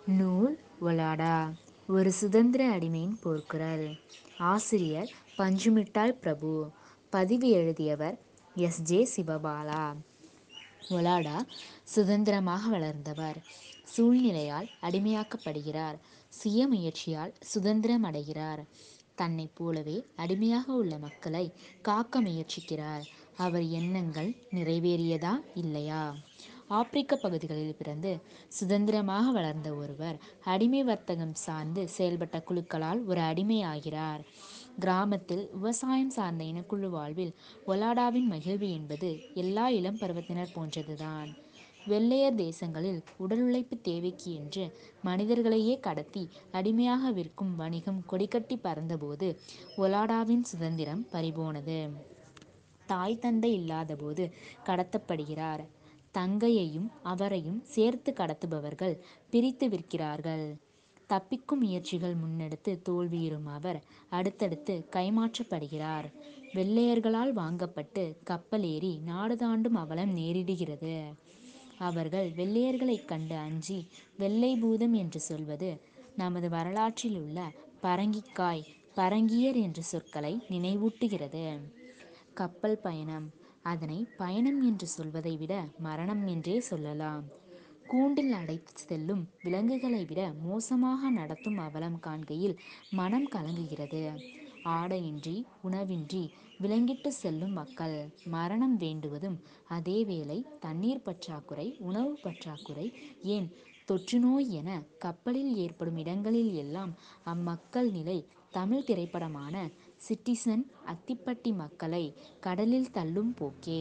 நூல் ஒலாடா ஒரு சுதந்திர அடிமையின் போர்க்குரல் ஆசிரியர் பஞ்சுமிட்டாய் பிரபு பதிவு எழுதியவர் எஸ் ஜே சிவபாலா ஒலாடா சுதந்திரமாக வளர்ந்தவர் சூழ்நிலையால் அடிமையாக்கப்படுகிறார் சுய முயற்சியால் சுதந்திரம் அடைகிறார் தன்னைப் போலவே அடிமையாக உள்ள மக்களை காக்க முயற்சிக்கிறார் அவர் எண்ணங்கள் நிறைவேறியதா இல்லையா ஆப்பிரிக்க பகுதிகளில் பிறந்து சுதந்திரமாக வளர்ந்த ஒருவர் அடிமை வர்த்தகம் சார்ந்து செயல்பட்ட குழுக்களால் ஒரு அடிமை ஆகிறார் கிராமத்தில் விவசாயம் சார்ந்த இனக்குழு வாழ்வில் ஒலாடாவின் மகிழ்வு என்பது எல்லா இளம் பருவத்தினர் போன்றதுதான் வெள்ளையர் தேசங்களில் உடல் உழைப்பு தேவைக்கு என்று மனிதர்களையே கடத்தி அடிமையாக விற்கும் வணிகம் கொடிக்கட்டி பறந்தபோது ஒலாடாவின் சுதந்திரம் பறிபோனது தாய் தந்தை இல்லாதபோது கடத்தப்படுகிறார் தங்கையையும் அவரையும் சேர்த்து கடத்துபவர்கள் பிரித்து விற்கிறார்கள் தப்பிக்கும் முயற்சிகள் முன்னெடுத்து தோல்வியுறும் அவர் அடுத்தடுத்து கைமாற்றப்படுகிறார் வெள்ளையர்களால் வாங்கப்பட்டு கப்பல் ஏறி நாடு தாண்டும் அவலம் நேரிடுகிறது அவர்கள் வெள்ளையர்களைக் கண்டு அஞ்சி வெள்ளை பூதம் என்று சொல்வது நமது வரலாற்றில் உள்ள பரங்கிக்காய் பரங்கியர் என்ற சொற்களை நினைவூட்டுகிறது கப்பல் பயணம் அதனை பயணம் என்று சொல்வதை விட மரணம் என்றே சொல்லலாம் கூண்டில் அடைத்து செல்லும் விலங்குகளை விட மோசமாக நடத்தும் அவலம் காண்கையில் மனம் கலங்குகிறது ஆடையின்றி உணவின்றி விலங்கிட்டு செல்லும் மக்கள் மரணம் வேண்டுவதும் அதே வேளை தண்ணீர் பற்றாக்குறை உணவு பற்றாக்குறை ஏன் தொற்று நோய் என கப்பலில் ஏற்படும் இடங்களில் எல்லாம் அம்மக்கள் நிலை தமிழ் திரைப்படமான சிட்டிசன் அத்திப்பட்டி மக்களை கடலில் தள்ளும் போக்கே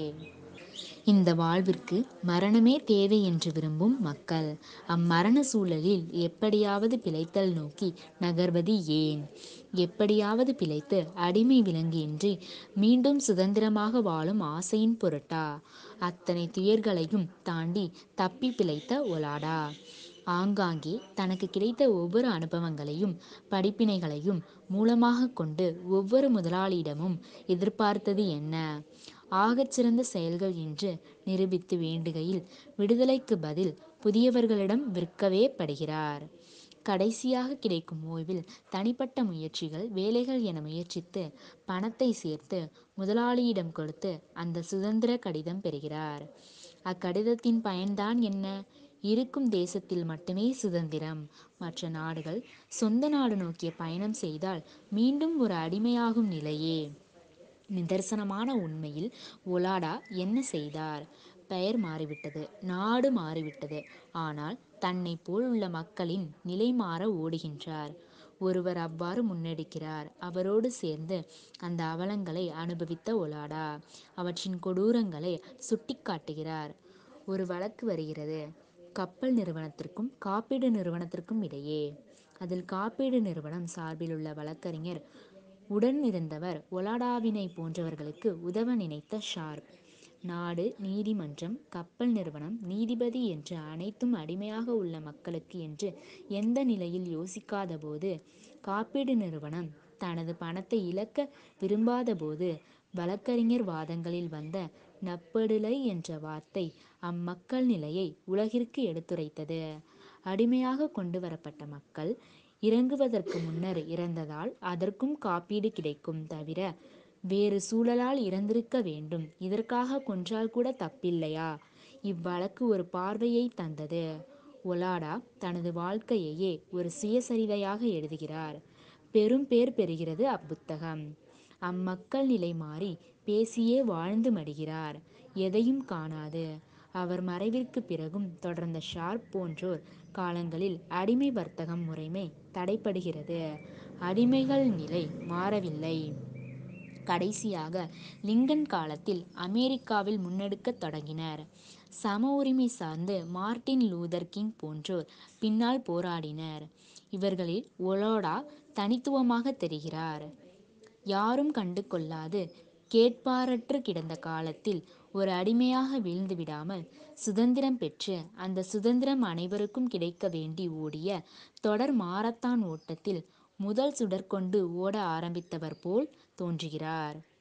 இந்த வாழ்விற்கு மரணமே தேவை என்று விரும்பும் மக்கள் அம்மரண சூழலில் எப்படியாவது பிழைத்தல் நோக்கி நகர்வது ஏன் எப்படியாவது பிழைத்து அடிமை விலங்கின்றி மீண்டும் சுதந்திரமாக வாழும் ஆசையின் பொருட்டா அத்தனை துயர்களையும் தாண்டி தப்பி பிழைத்த ஒலாடா ஆங்காங்கே தனக்கு கிடைத்த ஒவ்வொரு அனுபவங்களையும் படிப்பினைகளையும் மூலமாக கொண்டு ஒவ்வொரு முதலாளியிடமும் எதிர்பார்த்தது என்ன ஆகச்சிறந்த செயல்கள் என்று நிரூபித்து வேண்டுகையில் விடுதலைக்கு பதில் புதியவர்களிடம் விற்கவே படுகிறார் கடைசியாக கிடைக்கும் ஓய்வில் தனிப்பட்ட முயற்சிகள் வேலைகள் என முயற்சித்து பணத்தை சேர்த்து முதலாளியிடம் கொடுத்து அந்த சுதந்திர கடிதம் பெறுகிறார் அக்கடிதத்தின் பயன்தான் என்ன இருக்கும் தேசத்தில் மட்டுமே சுதந்திரம் மற்ற நாடுகள் சொந்த நாடு நோக்கிய பயணம் செய்தால் மீண்டும் ஒரு அடிமையாகும் நிலையே நிதர்சனமான உண்மையில் ஒலாடா என்ன செய்தார் பெயர் மாறிவிட்டது நாடு மாறிவிட்டது ஆனால் தன்னை போல் உள்ள மக்களின் நிலை மாற ஓடுகின்றார் ஒருவர் அவ்வாறு முன்னெடுக்கிறார் அவரோடு சேர்ந்து அந்த அவலங்களை அனுபவித்த ஒலாடா அவற்றின் கொடூரங்களை சுட்டிக்காட்டுகிறார் ஒரு வழக்கு வருகிறது கப்பல் நிறுவனத்திற்கும் காப்பீடு நிறுவனத்திற்கும் இடையே அதில் காப்பீடு நிறுவனம் சார்பில் உள்ள வழக்கறிஞர் உடன் இருந்தவர் ஒலாடாவினை போன்றவர்களுக்கு உதவ நினைத்த ஷார்ப் நாடு நீதிமன்றம் கப்பல் நிறுவனம் நீதிபதி என்று அனைத்தும் அடிமையாக உள்ள மக்களுக்கு என்று எந்த நிலையில் யோசிக்காத போது காப்பீடு நிறுவனம் தனது பணத்தை இழக்க விரும்பாத போது வழக்கறிஞர் வாதங்களில் வந்த நப்படுலை என்ற வார்த்தை அம்மக்கள் நிலையை உலகிற்கு எடுத்துரைத்தது அடிமையாக கொண்டு வரப்பட்ட மக்கள் இறங்குவதற்கு முன்னர் இறந்ததால் அதற்கும் காப்பீடு கிடைக்கும் தவிர வேறு சூழலால் இறந்திருக்க வேண்டும் இதற்காக கொன்றால் கூட தப்பில்லையா இவ்வழக்கு ஒரு பார்வையை தந்தது ஒலாடா தனது வாழ்க்கையையே ஒரு சுயசரிதையாக எழுதுகிறார் பெரும் பேர் பெறுகிறது அப்புத்தகம் அம்மக்கள் நிலை மாறி பேசியே வாழ்ந்து மடிகிறார் எதையும் காணாது அவர் மறைவிற்கு பிறகும் தொடர்ந்த ஷார்ப் போன்றோர் காலங்களில் அடிமை வர்த்தகம் முறைமை தடைப்படுகிறது அடிமைகள் நிலை மாறவில்லை கடைசியாக லிங்கன் காலத்தில் அமெரிக்காவில் முன்னெடுக்கத் தொடங்கினர் சம உரிமை சார்ந்து மார்ட்டின் லூதர் கிங் போன்றோர் பின்னால் போராடினர் இவர்களில் ஒலோடா தனித்துவமாக தெரிகிறார் யாரும் கண்டு கொள்ளாது கேட்பாரற்று கிடந்த காலத்தில் ஒரு அடிமையாக வீழ்ந்து விடாமல் சுதந்திரம் பெற்று அந்த சுதந்திரம் அனைவருக்கும் கிடைக்க வேண்டி ஓடிய தொடர் மாரத்தான் ஓட்டத்தில் முதல் சுடர்கொண்டு ஓட ஆரம்பித்தவர் போல் தோன்றுகிறார்